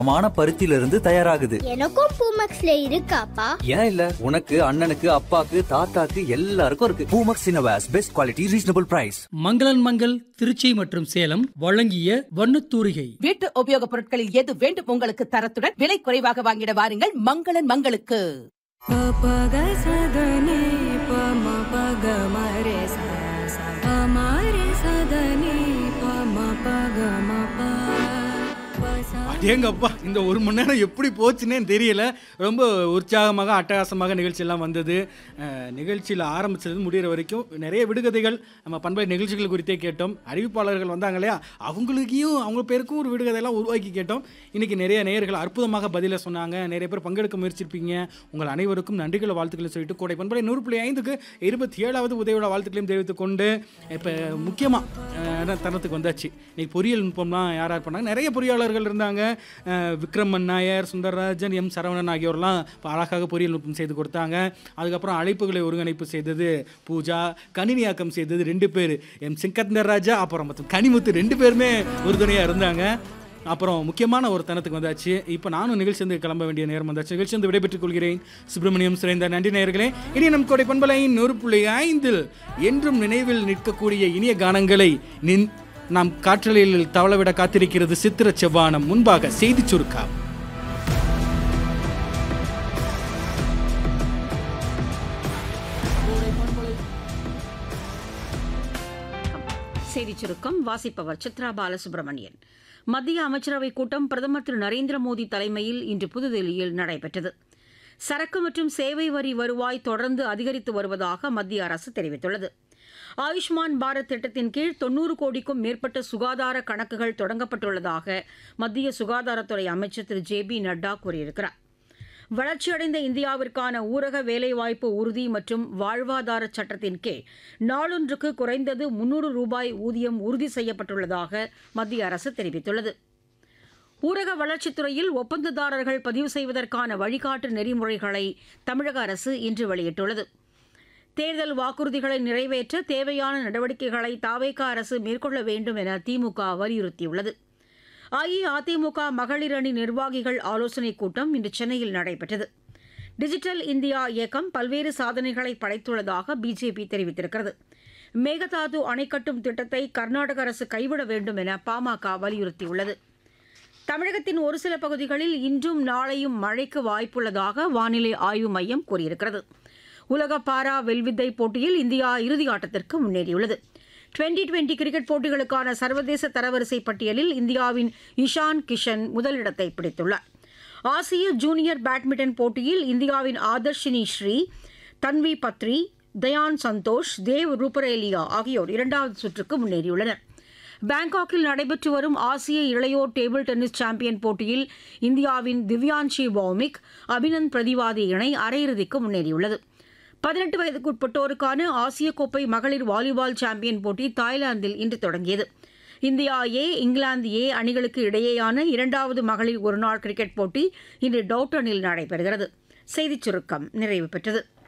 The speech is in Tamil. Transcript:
மான பருத்தியிலிருந்து தயாராகுது எனக்கும் பூமெக்ஸ்ல இருக்காப்பா ஏன் இல்ல உனக்கு அண்ணனுக்கு அப்பாக்கு தாத்தாக்கு எல்லாருக்கும் இருக்கு Boomax innovations best quality reasonable price மங்களன் மங்கள் திருச்சி மற்றும் சேலம் வழங்கிய வண்ணத்தூரிகை வீட்டு உபயோகப் பொருட்களில் எது வேண்டும் உங்களுக்கு தரத்துடன் விலை குறைவாக வாங்கிட வாருங்கள் மங்களன் மங்களுக்கு पग सदने पम पग मरे सा सा पमारे सदने पम पग म प सा அடேங்கப்பா இந்த ஒரு மணி நேரம் எப்படி போச்சுன்னே தெரியல ரொம்ப உற்சாகமாக அட்டகாசமாக நிகழ்ச்சி எல்லாம் வந்தது அஹ், நிகழ்ச்சியில் ஆரம்பிச்சது முடிகிற வரைக்கும் நிறைய விடுகதைகள் நம்ம பண்பலை நிகழ்ச்சிகள் குறித்தே கேட்டோம் அறிவிப்பாளர்கள் வந்தாங்க இல்லையா அவங்களுக்கையும் அவங்க பேருக்கும் ஒரு விடுகதையெல்லாம் உருவாக்கி கேட்டோம் இன்னைக்கு நிறைய நேயர்கள் அற்புதமாக பதிலை சொன்னாங்க நிறைய பேர் பங்கெடுக்க முயற்சிருப்பீங்க உங்கள் அனைவருக்கும் நன்றிகளை வாழ்த்துக்களை சொல்லிட்டு கோடை பண்பலை நூறு புள்ளி ஐந்துக்கு இருபத்தி ஏழாவது உதவியோட வாழ்த்துக்களையும் தெரிவித்துக் கொண்டு இப்போ முக்கியமாக தருணத்துக்கு வந்தாச்சு இன்னைக்கு பொறியியல் நுட்பம்லாம் யார் யார் பண்ணாங்க நிறைய பொறியாளர்கள் இருந்தாங்க அஹ், விக்ரமன் நாயர் சுந்தரராஜன் எம் சரவணன் ஆகியோர்லாம் இப்ப அழகாக பொறியியல் நுட்பம் செய்து கொடுத்தாங்க அதுக்கப்புறம் அழைப்புகளை ஒருங்கிணைப்பு செய்தது பூஜா கணினியாக்கம் செய்தது ரெண்டு பேர் எம் சிங்கந்தர் ராஜா அப்புறம் மற்றும் கனிமுத்து ரெண்டு பேருமே உறுதுணையாக இருந்தாங்க அப்புறம் முக்கியமான ஒரு தனத்துக்கு வந்தாச்சு இப்போ நானும் நிகழ்ச்சி வந்து கிளம்ப வேண்டிய நேரம் வந்தாச்சு நிகழ்ச்சி வந்து விடைபெற்றுக் கொள்கிறேன் சுப்பிரமணியம் சுரேந்தர் நன்றி நேயர்களே இனி நம் கோடை பண்பலையின் நூறு புள்ளி ஐந்தில் என்றும் நினைவில் நிற்கக்கூடிய இனிய கானங்களை நின் நாம் காற்றலையில் தவளவிட காத்திருக்கிறது சித்திர செவ்வானம் முன்பாக செய்தி சுருக்கா செய்திச் சுருக்கம் வாசிப்பவர் சித்ரா பாலசுப்ரமணியன் மத்திய அமைச்சரவைக் கூட்டம் பிரதமர் திரு நரேந்திர மோடி தலைமையில் இன்று புதுதில்லியில் நடைபெற்றது சரக்கு மற்றும் சேவை வரி வருவாய் தொடர்ந்து அதிகரித்து வருவதாக மத்திய அரசு தெரிவித்துள்ளது ஆயுஷ்மான் பாரத் திட்டத்தின் கீழ் தொன்னூறு கோடிக்கும் மேற்பட்ட சுகாதார கணக்குகள் தொடங்கப்பட்டுள்ளதாக மத்திய சுகாதாரத்துறை அமைச்சர் திரு ஜே பி நட்டா கூறியிருக்கிறார் வளர்ச்சியடைந்த இந்தியாவிற்கான ஊரக வேலைவாய்ப்பு உறுதி மற்றும் வாழ்வாதார சட்டத்தின் கீழ் நாளொன்றுக்கு குறைந்தது முன்னூறு ரூபாய் ஊதியம் உறுதி செய்யப்பட்டுள்ளதாக மத்திய அரசு தெரிவித்துள்ளது ஊரக வளர்ச்சித்துறையில் ஒப்பந்ததாரர்கள் பதிவு செய்வதற்கான வழிகாட்டு நெறிமுறைகளை தமிழக அரசு இன்று வெளியிட்டுள்ளது தேர்தல் வாக்குறுதிகளை நிறைவேற்ற தேவையான நடவடிக்கைகளை தாவேக அரசு மேற்கொள்ள வேண்டும் என திமுக வலியுறுத்தியுள்ளது அஇஅதிமுக மகளிர் அணி நிர்வாகிகள் ஆலோசனைக் கூட்டம் இன்று சென்னையில் நடைபெற்றது டிஜிட்டல் இந்தியா இயக்கம் பல்வேறு சாதனைகளை படைத்துள்ளதாக பிஜேபி தெரிவித்திருக்கிறது மேகதாது அணை கட்டும் திட்டத்தை கர்நாடக அரசு கைவிட வேண்டும் என பாமக வலியுறுத்தியுள்ளது தமிழகத்தின் ஒரு சில பகுதிகளில் இன்றும் நாளையும் மழைக்கு வாய்ப்புள்ளதாக வானிலை ஆய்வு மையம் கூறியிருக்கிறது உலக பாரா வெல்வித்தை போட்டியில் இந்தியா இறுதி ஆட்டத்திற்கு முன்னேறியுள்ளது டுவெண்டி டுவெண்டி கிரிக்கெட் போட்டிகளுக்கான சர்வதேச தரவரிசை பட்டியலில் இந்தியாவின் இஷான் கிஷன் முதலிடத்தை பிடித்துள்ளார் ஆசிய ஜூனியர் பேட்மிண்டன் போட்டியில் இந்தியாவின் ஆதர்ஷினி ஸ்ரீ தன்வி பத்ரி தயான் சந்தோஷ் தேவ் ரூபரேலியா ஆகியோர் இரண்டாவது சுற்றுக்கு முன்னேறியுள்ளனர் பாங்காக்கில் நடைபெற்று வரும் ஆசிய இளையோர் டேபிள் டென்னிஸ் சாம்பியன் போட்டியில் இந்தியாவின் திவ்யான்ஷி பௌமிக் அபினந்த் பிரதிவாதி இணை அரையிறுதிக்கு முன்னேறியுள்ளது பதினெட்டு வயதுக்குட்பட்டோருக்கான ஆசிய கோப்பை மகளிர் வாலிபால் சாம்பியன் போட்டி தாய்லாந்தில் இன்று தொடங்கியது இந்தியா ஏ இங்கிலாந்து ஏ அணிகளுக்கு இடையேயான இரண்டாவது மகளிர் ஒருநாள் கிரிக்கெட் போட்டி இன்று டவுட்டனில் நடைபெறுகிறது செய்திச் சுருக்கம் நிறைவு பெற்றது